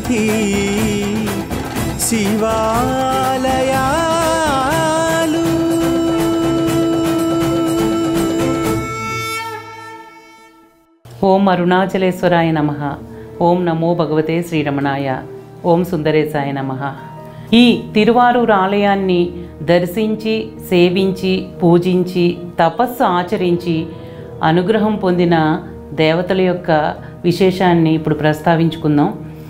సన్నిధి శివాలయాలు ఓం అరుణాచలేశ్వరాయ నమ ఓం నమో భగవతే శ్రీరమణాయ ఓం సుందరేశాయ నమ ఈ తిరువారూరు ఆలయాన్ని దర్శించి సేవించి పూజించి తపస్సు ఆచరించి అనుగ్రహం పొందిన దేవతల యొక్క విశేషాన్ని ఇప్పుడు ప్రస్తావించుకుందాం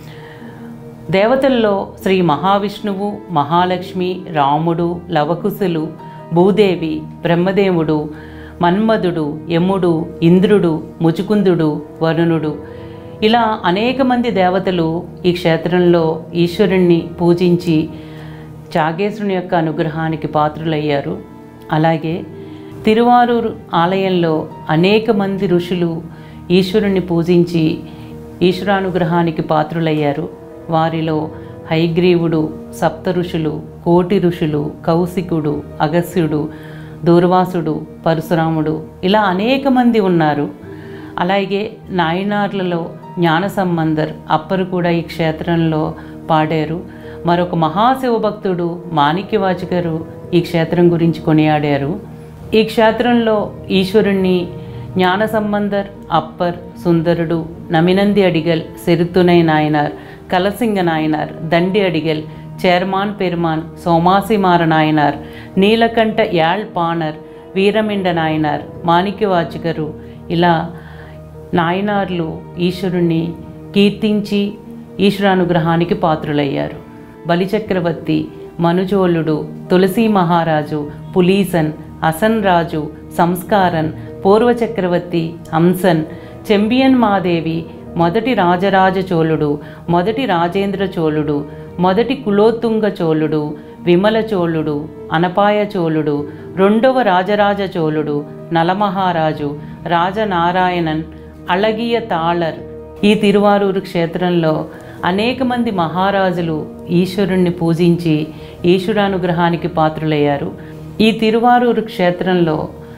దేవతల్లో శ్రీ మహావిష్ణువు మహాలక్ష్మి రాముడు లవకుశులు భూదేవి బ్రహ్మదేవుడు మన్మధుడు యముడు ఇంద్రుడు ముచుకుందుడు వరుణుడు ఇలా అనేక మంది దేవతలు ఈ క్షేత్రంలో ఈశ్వరుణ్ణి పూజించి చాగేశ్వరుని యొక్క అనుగ్రహానికి పాత్రులయ్యారు అలాగే తిరువారూరు ఆలయంలో అనేక మంది ఋషులు ఈశ్వరుణ్ణి పూజించి ఈశ్వరానుగ్రహానికి పాత్రులయ్యారు వారిలో హైగ్రీవుడు సప్త ఋషులు కోటి ఋషులు కౌశికుడు అగస్యుడు దూర్వాసుడు పరశురాముడు ఇలా అనేక మంది ఉన్నారు అలాగే నాయనార్లలో జ్ఞాన సంబంధర్ అప్పరు కూడా ఈ క్షేత్రంలో పాడారు మరొక మహాశివభక్తుడు మాణిక్యవాచి గారు ఈ క్షేత్రం గురించి కొనియాడారు ఈ క్షేత్రంలో ఈశ్వరుణ్ణి ஞான சம்பந்தர் அப்பர் சுந்தருடு நமினந்தி அடிகள் செருத்துணை நாயனார் கலசிங்க நாயனார் தண்டி அடிகள் சேர்மான் பெருமான் சோமாசிமார நாயனார் నీలకంఠ యాళ్పానర్ వీరమిండ నాయనార్ మాణిక్యవాచకరు ఇలా నాయనార్లు ఈశ్వరుణ్ణి కీర్తించి ఈశ్వరానుగ్రహానికి పాత్రులయ్యారు బలిచక్రవర్తి మనుజోలుడు తులసీ మహారాజు పులీసన్ అసన్ రాజు సంస్కారన్ పూర్వచక్రవర్తి హంసన్ చెంబియన్ మాదేవి మొదటి రాజరాజ చోళుడు మొదటి రాజేంద్ర చోళుడు మొదటి కులోత్తుంగ చోళుడు విమల చోళుడు అనపాయ చోళుడు రెండవ రాజరాజ చోళుడు నలమహారాజు రాజనారాయణన్ అళగియ తాళర్ ఈ తిరువారూరు క్షేత్రంలో అనేక మంది మహారాజులు ఈశ్వరుణ్ణి పూజించి ఈశ్వరానుగ్రహానికి పాత్రులయ్యారు ఈ తిరువారూరు క్షేత్రంలో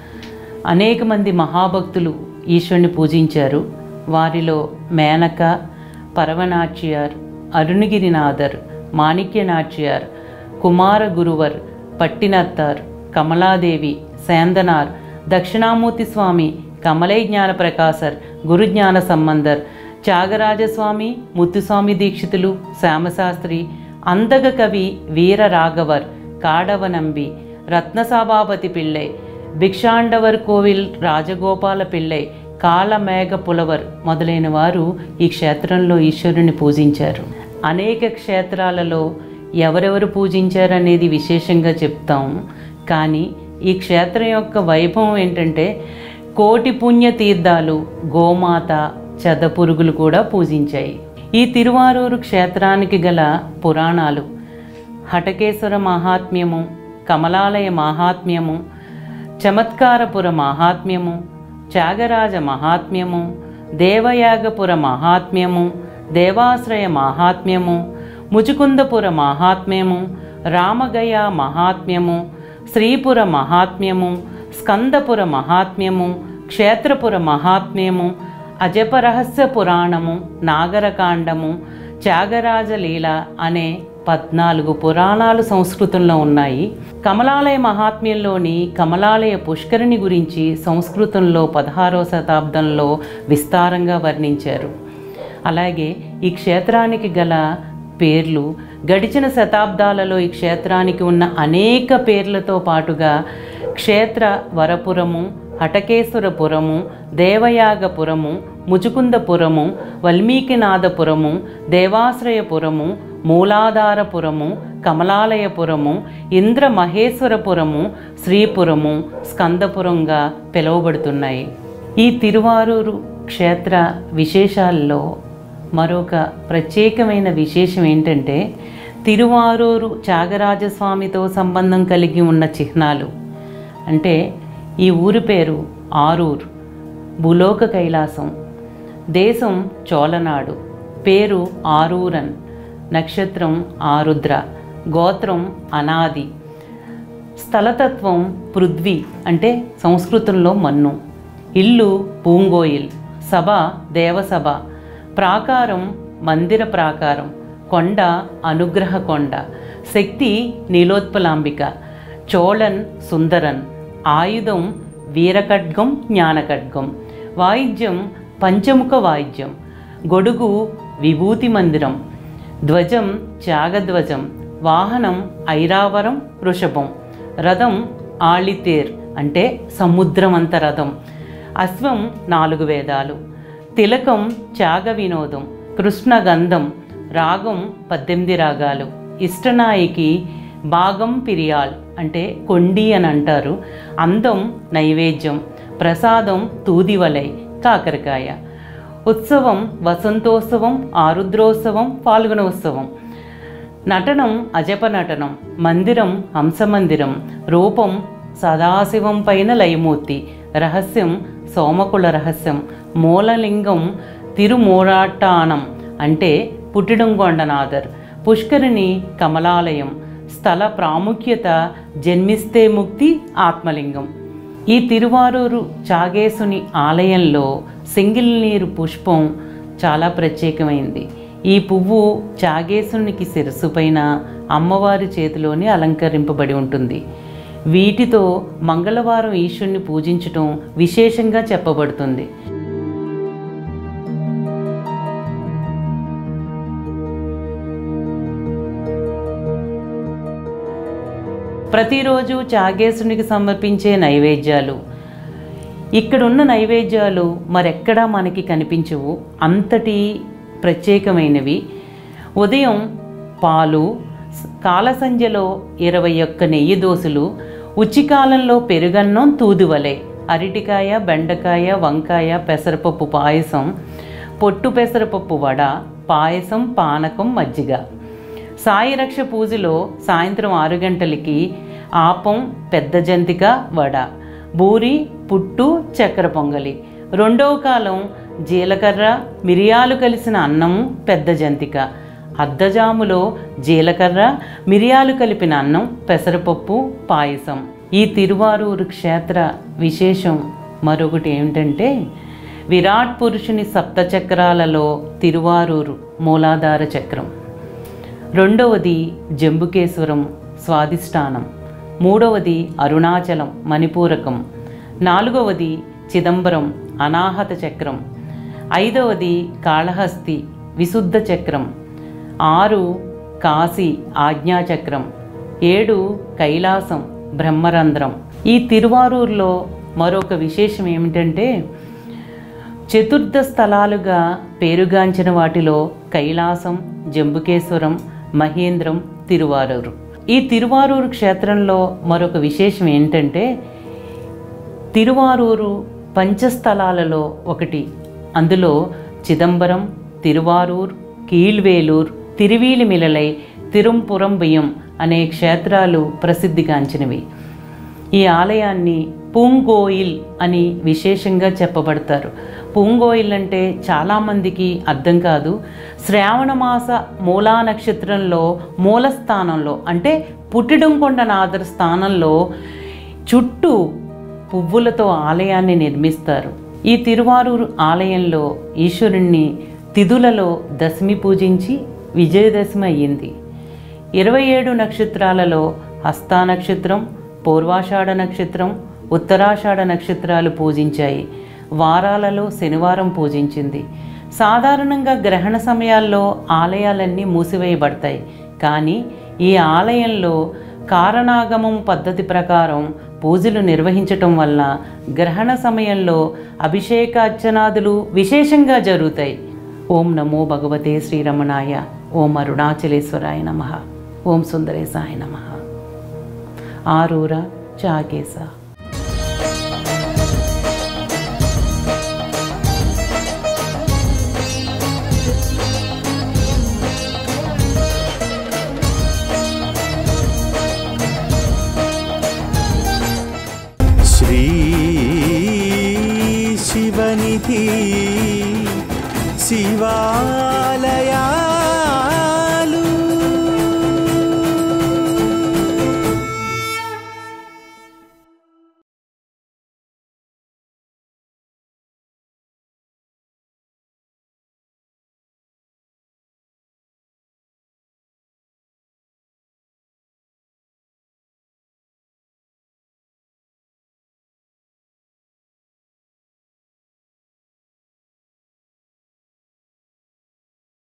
అనేక మంది మహాభక్తులు ఈశ్వరుని పూజించారు వారిలో మేనక పరవనాచ్యార్ అరుణగిరినాథర్ మాణిక్యనాచ్యార్ కుమార గురువర్ పట్టినత్తార్ కమలాదేవి సేందనార్ దక్షిణామూర్తి స్వామి కమలై జ్ఞాన ప్రకాశర్ గురుజ్ఞాన సంబంధర్ త్యాగరాజస్వామి ముత్తుస్వామి దీక్షితులు శ్యామశాస్త్రి అందగ కవి వీర రాఘవర్ కాడవనంబి రత్నసభాపతి పిళ్ళై భిక్షాండవర్ కోవిల్ రాజగోపాల పిళ్ళై కాలమేఘ పులవర్ మొదలైన వారు ఈ క్షేత్రంలో ఈశ్వరుని పూజించారు అనేక క్షేత్రాలలో ఎవరెవరు పూజించారనేది విశేషంగా చెప్తాం కానీ ఈ క్షేత్రం యొక్క వైభవం ఏంటంటే కోటి పుణ్య తీర్థాలు గోమాత చెదపురుగులు కూడా పూజించాయి ఈ తిరువారూరు క్షేత్రానికి గల పురాణాలు హటకేశ్వర మహాత్మ్యము కమలాలయ మహాత్మ్యము చమత్కారపుర మహాత్మ్యము త్యాగరాజ మహాత్మ్యము దేవయాగపుర మహాత్మ్యము దేవాశ్రయ మహాత్మ్యము ముచుకుందపుర మహాత్మ్యము రామగయ మహాత్మ్యము శ్రీపుర మహాత్మ్యము స్కందపుర మహాత్మ్యము క్షేత్రపుర మహాత్మ్యము అజపరహస్య పురాణము నాగరకాండము త్యాగరాజ లీల అనే పద్నాలుగు పురాణాలు సంస్కృతంలో ఉన్నాయి కమలాలయ మహాత్మ్యంలోని కమలాలయ పుష్కరిణి గురించి సంస్కృతంలో పదహారవ శతాబ్దంలో విస్తారంగా వర్ణించారు అలాగే ఈ క్షేత్రానికి గల పేర్లు గడిచిన శతాబ్దాలలో ఈ క్షేత్రానికి ఉన్న అనేక పేర్లతో పాటుగా క్షేత్ర వరపురము హటకేశ్వరపురము దేవయాగపురము ముచుకుందపురము వల్మీకినాథపురము దేవాశ్రయపురము మూలాధారపురము కమలాలయపురము ఇంద్రమహేశ్వరపురము శ్రీపురము స్కందపురంగా పిలువబడుతున్నాయి ఈ తిరువారూరు క్షేత్ర విశేషాల్లో మరొక ప్రత్యేకమైన విశేషం ఏంటంటే తిరువారూరు త్యాగరాజస్వామితో సంబంధం కలిగి ఉన్న చిహ్నాలు అంటే ఈ ఊరి పేరు ఆరూర్ భూలోక కైలాసం దేశం చోళనాడు పేరు ఆరూరన్ నక్షత్రం ఆరుద్ర గోత్రం అనాది స్థలతత్వం పృథ్వీ అంటే సంస్కృతంలో మన్ను ఇల్లు పూంగోయిల్ సభ దేవసభ ప్రాకారం మందిర ప్రాకారం కొండ అనుగ్రహ కొండ శక్తి నీలోత్పలాంబిక చోళన్ సుందరన్ ఆయుధం వీరఖడ్గం జ్ఞానఖడ్గం వాయిద్యం పంచముఖ వాయిద్యం గొడుగు విభూతి మందిరం ధ్వజం త్యాగధ్వజం వాహనం ఐరావరం వృషభం రథం ఆళితేర్ అంటే సముద్రమంత రథం అశ్వం నాలుగు వేదాలు తిలకం త్యాగ వినోదం కృష్ణగంధం రాగం పద్దెనిమిది రాగాలు ఇష్టనాయికి భాగం పిరియాల్ అంటే కొండి అని అంటారు అందం నైవేద్యం ప్రసాదం తూదివలై కాకరకాయ ఉత్సవం వసంతోత్సవం ఆరుద్రోత్సవం పాల్గొనోత్సవం నటనం అజప నటనం మందిరం హంసమందిరం రూపం సదాశివం పైన లయమూర్తి రహస్యం సోమకుల రహస్యం మూలలింగం తిరుమూరాటానం అంటే పుట్టిడంగొండనాథర్ పుష్కరిణి కమలాలయం స్థల ప్రాముఖ్యత జన్మిస్తే ముక్తి ఆత్మలింగం ఈ తిరువారూరు చాగేసుని ఆలయంలో సింగిల్ నీరు పుష్పం చాలా ప్రత్యేకమైంది ఈ పువ్వు చాగేసునికి శిరస్సు పైన అమ్మవారి చేతిలోనే అలంకరింపబడి ఉంటుంది వీటితో మంగళవారం ఈశ్వరుని పూజించటం విశేషంగా చెప్పబడుతుంది ప్రతిరోజు చాగేసునికి సమర్పించే నైవేద్యాలు ఇక్కడున్న నైవేద్యాలు మరెక్కడా మనకి కనిపించవు అంతటి ప్రత్యేకమైనవి ఉదయం పాలు కాలసంధ్యలో ఇరవై ఒక్క నెయ్యి దోశలు ఉచికాలంలో పెరుగన్నం తూదువలే అరటికాయ బెండకాయ వంకాయ పెసరపప్పు పాయసం పొట్టు పెసరపప్పు వడ పాయసం పానకం మజ్జిగ సాయి రక్ష పూజలో సాయంత్రం ఆరు గంటలకి ఆపం పెద్ద జంతిక వడ బూరి పుట్టు చక్కెర పొంగలి రెండవ కాలం జీలకర్ర మిరియాలు కలిసిన అన్నము పెద్ద జంతిక అద్దజాములో జీలకర్ర మిరియాలు కలిపిన అన్నం పెసరపప్పు పాయసం ఈ తిరువారూరు క్షేత్ర విశేషం మరొకటి ఏమిటంటే విరాట్ పురుషుని సప్తచక్రాలలో తిరువారూరు మూలాధార చక్రం రెండవది జంబుకేశ్వరం స్వాదిష్టానం మూడవది అరుణాచలం మణిపూరకం నాలుగవది చిదంబరం అనాహత చక్రం ఐదవది కాళహస్తి విశుద్ధ చక్రం ఆరు కాశీ ఆజ్ఞాచక్రం ఏడు కైలాసం బ్రహ్మరంధ్రం ఈ తిరువారూరులో మరొక విశేషం ఏమిటంటే చతుర్థ స్థలాలుగా పేరుగాంచిన వాటిలో కైలాసం జంబుకేశ్వరం మహేంద్రం తిరువారూరు ఈ తిరువారూరు క్షేత్రంలో మరొక విశేషం ఏంటంటే తిరువారూరు పంచస్థలాలలో ఒకటి అందులో చిదంబరం తిరువారూర్ కీళ్వేలూర్ తిరువీలిమిలలై తిరుంపురంబియం అనే క్షేత్రాలు ప్రసిద్ధిగాంచినవి ఈ ఆలయాన్ని పూంగోయిల్ అని విశేషంగా చెప్పబడతారు పూంగోయిల్ అంటే చాలామందికి అర్థం కాదు శ్రావణ మాస మూలా నక్షత్రంలో మూల స్థానంలో అంటే పుట్టిడంకొండ నాదర్ స్థానంలో చుట్టూ పువ్వులతో ఆలయాన్ని నిర్మిస్తారు ఈ తిరువారూరు ఆలయంలో ఈశ్వరుణ్ణి తిథులలో దశమి పూజించి విజయదశమి అయ్యింది ఇరవై ఏడు నక్షత్రాలలో హస్తా నక్షత్రం పూర్వాషాఢ నక్షత్రం ఉత్తరాషాఢ నక్షత్రాలు పూజించాయి వారాలలో శనివారం పూజించింది సాధారణంగా గ్రహణ సమయాల్లో ఆలయాలన్నీ మూసివేయబడతాయి కానీ ఈ ఆలయంలో కారణాగమం పద్ధతి ప్రకారం పూజలు నిర్వహించటం వల్ల గ్రహణ సమయంలో అభిషేకార్చనాదులు విశేషంగా జరుగుతాయి ఓం నమో భగవతే శ్రీరమణాయ ఓం అరుణాచలేశ్వరాయ నమ ఓం సుందరేశాయ నమ ఆరూర చాగేశ శ్రీ శివనిధి శివాలయా